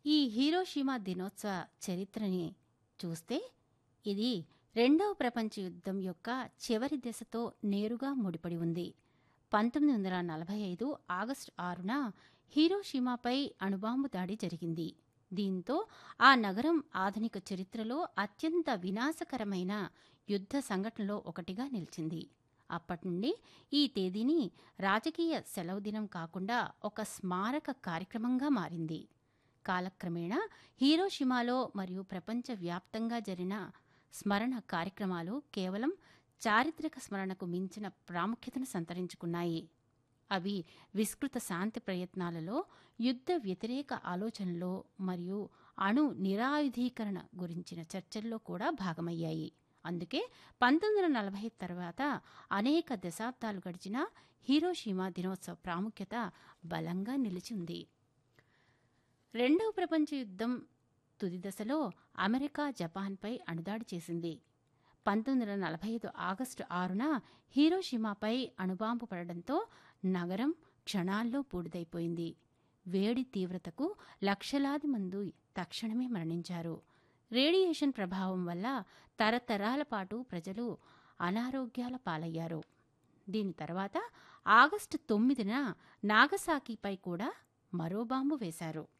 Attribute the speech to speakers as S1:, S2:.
S1: ఈ హీరోషిమా దినోత్సవ చరిత్రని చూస్తే ఇది రెండవ ప్రపంచ యుద్ధం యొక్క చివరి దశతో నేరుగా ముడిపడి ఉంది పంతొమ్మిది వందల నలభై ఐదు ఆగస్టు ఆరున హీరోషిమాపై అణుబాంబు దాడి జరిగింది దీంతో ఆ నగరం ఆధునిక చరిత్రలో అత్యంత వినాశకరమైన యుద్ధ సంఘటనలో ఒకటిగా నిలిచింది అప్పటి నుండి ఈ తేదీని రాజకీయ సెలవు దినం కాకుండా ఒక స్మారక కార్యక్రమంగా మారింది కాలక్రమేణా హీరోషిమాలో మరియు ప్రపంచవ్యాప్తంగా జరిగిన స్మరణ కార్యక్రమాలు కేవలం చారిత్రక స్మరణకు మించిన ప్రాముఖ్యతను సంతరించుకున్నాయి అవి విస్తృత శాంతి ప్రయత్నాలలో యుద్ధ వ్యతిరేక ఆలోచనలో మరియు అణు నిరాయుధీకరణ గురించిన చర్చల్లో కూడా భాగమయ్యాయి అందుకే పంతొమ్మిది వందల నలభై తర్వాత అనేక దశాబ్దాలు గడిచిన హీరోషిమా దినోత్సవ ప్రాముఖ్యత బలంగా నిలిచింది రెండవ ప్రపంచ యుద్ధం తుది దశలో అమెరికా జపాన్పై అణుదాడి చేసింది పంతొమ్మిది వందల నలభై ఐదు ఆగస్టు ఆరున హీరోషిమాపై అణుబాంబు పడడంతో నగరం క్షణాల్లో బూడిదైపోయింది వేడి తీవ్రతకు లక్షలాది మంది తక్షణమే మరణించారు రేడియేషన్ ప్రభావం వల్ల తరతరాల పాటు ప్రజలు అనారోగ్యాల పాలయ్యారు దీని తర్వాత ఆగస్టు తొమ్మిదిన నాగసాకిపై కూడా మరో బాంబు వేశారు